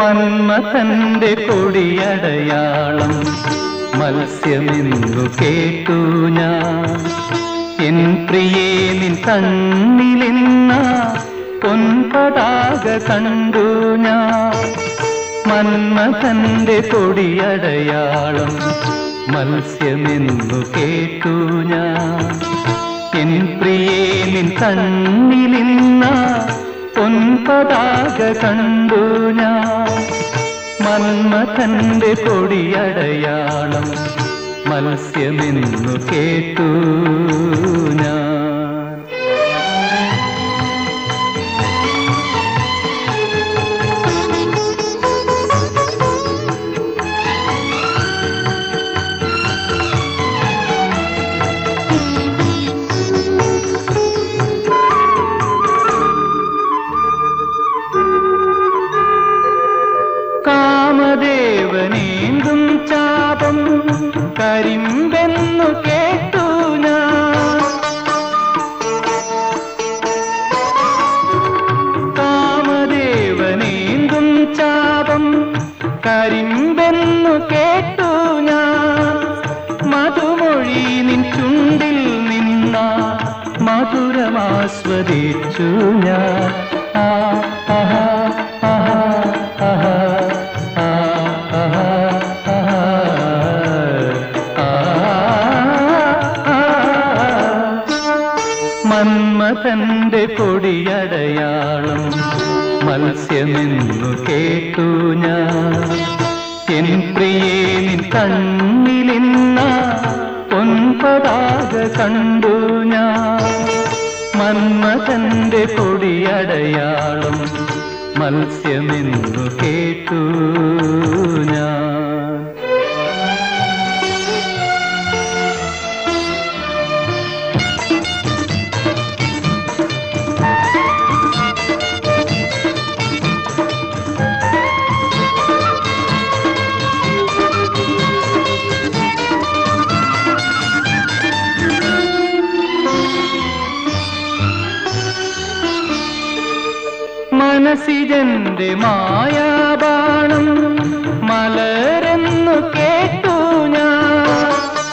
മന്മഥന്റെ കൊടിയടയാളം മത്സ്യമെന്നു കേട്ടു ഞാൻ എൻ പ്രിയേ നിൻ കണ്ണിലെന്ന പൊൻപതാക കണ്ടു ഞാൻ മന്മഥന്റെ കൊടിയടയാളം മത്സ്യമെന്നു കേട്ടു ഞാൻ എൻ പ്രിയേ നിൻ കണ്ണിലിന്ന പൊൻപതാക കണ്ടു ഞാൻ മന്മഥന്റെ കൊടിയടയാളം മത്സ്യമെന്നു കേട്ടു ഞാൻ കാമദേവനേന്തും ചാപം കരിമ്പെന്നു കേട്ടു ഞാൻ കാമദേവനേന്തും ചാപം കരിമ്പെന്നു കേട്ടു ഞാൻ മധുമൊഴി നിൻ ചുണ്ടിൽ നിന്ന മധുരമാസ്വദിച്ചു ഞാൻ ആ ആഹാ ആഹാ ആഹാ ആ ആഹാ ആഹാ മന്മഥന്റെ പൊടിയടയാളം മത്സ്യമെന്നു കേട്ടു ഞാൻ എൻ പ്രിയേ നിൻ കണ്ണിലിന്ന പൊൻപതാക കണ്ടു ഞാൻ മന്മഥന്റെ പൊടിയടയാളം മത്സ്യമെന്നു കേട്ടു ഞാൻ മനസ്സിജന്റെ മായാബാണം മലരെന്നു കേട്ടു ഞാൻ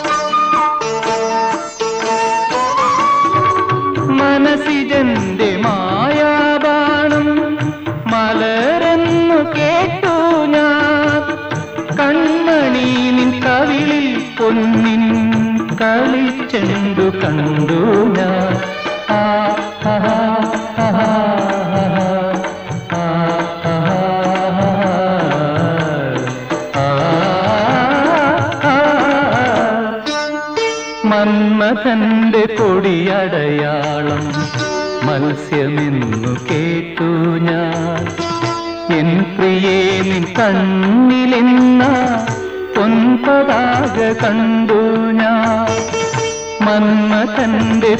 മനസ്സിജന്റെ മായാബാണം മലരെന്നു കേട്ടു ഞാൻ കൺമണി നിൻ കവിളിൽ പൊന്നിൻ കളിച്ചെണ്ടു കണ്ടു ഞാൻ ആ ആഹാ ആഹാ ആഹാ മന്മഥന്റെ പൊടിയടയാളം മത്സ്യമെന്നു കേട്ടു ഞാൻ എൻ പ്രിയേ നിൻ കണ്ണിലെന്ന പൊൻപതാക കണ്ടു ഞാൻ മന്മഥന്റെ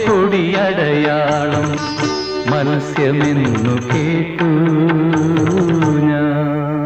പൊടിയടയാളം മത്സ്യമെന്നു കേട്ടു ഞാൻ